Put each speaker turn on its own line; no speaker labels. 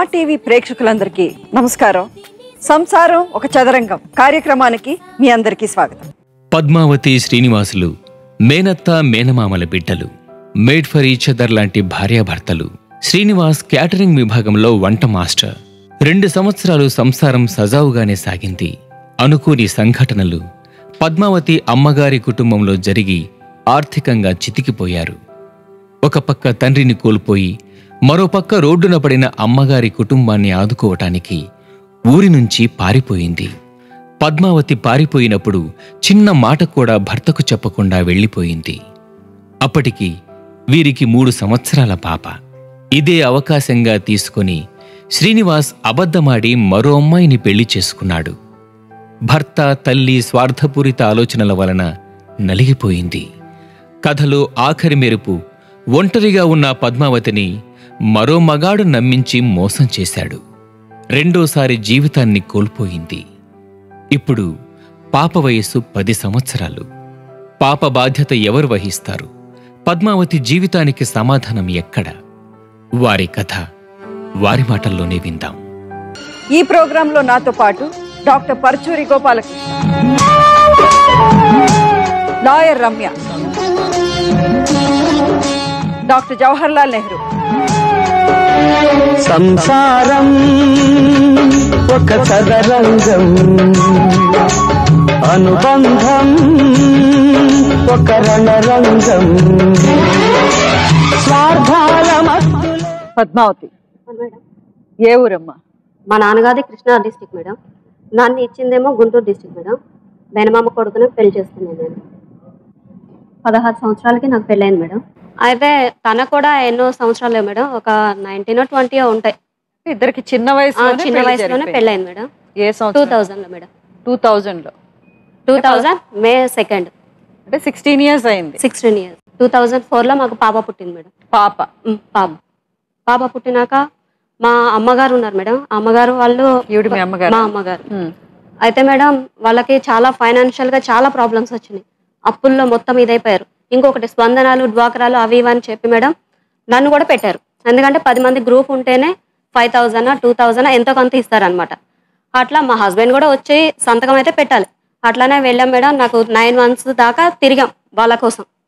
TV ప్రేక్షకులందరికీ నమస్కారం సంసారం ఒక చదరంగం కార్యక్రమానికి మీ అందరికీ స్వాగతం
పద్మావతి శ్రీనివాసులు మేనత్త మేనమామల బిడ్డలు మేడ్ ఫర్ ఈచ్ అదర్ లాంటి భార్యాభర్తలు శ్రీనివాస్ క్యాటరింగ్ విభాగంలో వంట మాస్టర్ రెండు సంవత్సరాలు సంసారం సజావుగానే సాగింది అనుకోని సంఘటనలు పద్మావతి అమ్మగారి కుటుంబంలో జరిగి ఆర్థికంగా చితికిపోయారు ఒక పక్క తండ్రిని కోల్పోయి మరోపక్క రోడ్డున పడిన అమ్మగారి కుటుంబాన్ని ఆదుకోవటానికి ఊరి నుంచి పారిపోయింది పద్మావతి పారిపోయినప్పుడు చిన్న మాట కూడా భర్తకు చెప్పకుండా వెళ్ళిపోయింది అప్పటికి వీరికి మూడు సంవత్సరాల పాప ఇదే అవకాశంగా తీసుకొని శ్రీనివాస్ అబద్ధమాడి మరో అమ్మాయిని పెళ్లి చేసుకున్నాడు భర్త తల్లి స్వార్థపూరిత ఆలోచనల వలన నలిగిపోయింది కథలో ఆఖరి మెరుపు ఒంటరిగా ఉన్న పద్మావతిని మరో మగాడు నమ్మించి మోసం చేశాడు రెండోసారి జీవితాన్ని కోల్పోయింది ఇప్పుడు పాప వయస్సు పది సంవత్సరాలు పాప బాధ్యత ఎవరు వహిస్తారు పద్మావతి జీవితానికి సమాధానం ఎక్కడ వారి కథ వారి మాటల్లోనే విందాం
ఈ ప్రోగ్రాంలో నాతో పాటు doctor Paruchuri Gopalakrishna lawyer Ramya doctor Jawaharlal Nehru
సంసారం ఒక చదరంగం అనుబంధం ఒక రణరంగం స్వార్థాల మత్తులో
పద్మావతి ఏ ఊరమ్మా
మా నాన్నగారి కృష్ణా డిస్టిక్ మేడం నన్ను ఇచ్చిందేమో గుంటూరు డిస్టిక్ మేడం బెనమామ కొడుకుని పెళ్లి చేసుకున్నాను నేను పదహారు సంవత్సరాలకి నాకు పెళ్ళైంది మేడం అయితే తన కూడా ఎన్నో సంవత్సరాలే మేడం ఒక నైన్టీన్ ట్వంటీ ఉంటాయి
ఇద్దరికి చిన్న
ఆ,
వయసు
చిన్న వయసులోనే పెళ్ళైంది మేడం
ఏ
టూ
సంవత్సరం
థౌజండ్ లో మేడం
టూ థౌజండ్ లో
టూ థౌజండ్ మే సెకండ్
అంటే సిక్స్టీన్ ఇయర్స్ అయింది
sixteen years two thousand four లో మాకు పాప పుట్టింది మేడం
పాప
ఉమ్, పాప పాప పుట్టినాక మా అమ్మగారు ఉన్నారు మేడం అమ్మగారు వాళ్ళు
ఈవిడ మీ అమ్మగారు
మా అమ్మగారు అయితే మేడం వాళ్ళకి చాలా ఫైనాన్షియల్ గా చాలా ప్రాబ్లమ్స్ వచ్చినాయి అప్పుల్లో మొత్తం ఇదైపోయారు ఇంకొకటి స్పందనాలు డ్వాక్రాలు అవి ఇవి అని చెప్పి మేడం నన్ను కూడా పెట్టారు ఎందుకంటే పది మంది గ్రూప్ ఉంటేనే ఫైవ్ థౌజండ్ టూ థౌజండ్ ఎంతో కొంత ఇస్తారనమాట అట్లా మా హస్బెండ్ కూడా వచ్చి సంతకం అయితే పెట్టాలి అట్లానే వెళ్ళాం మేడం నాకు నైన్ మంత్స్ దాకా తిరిగాం వాళ్ళ కోసం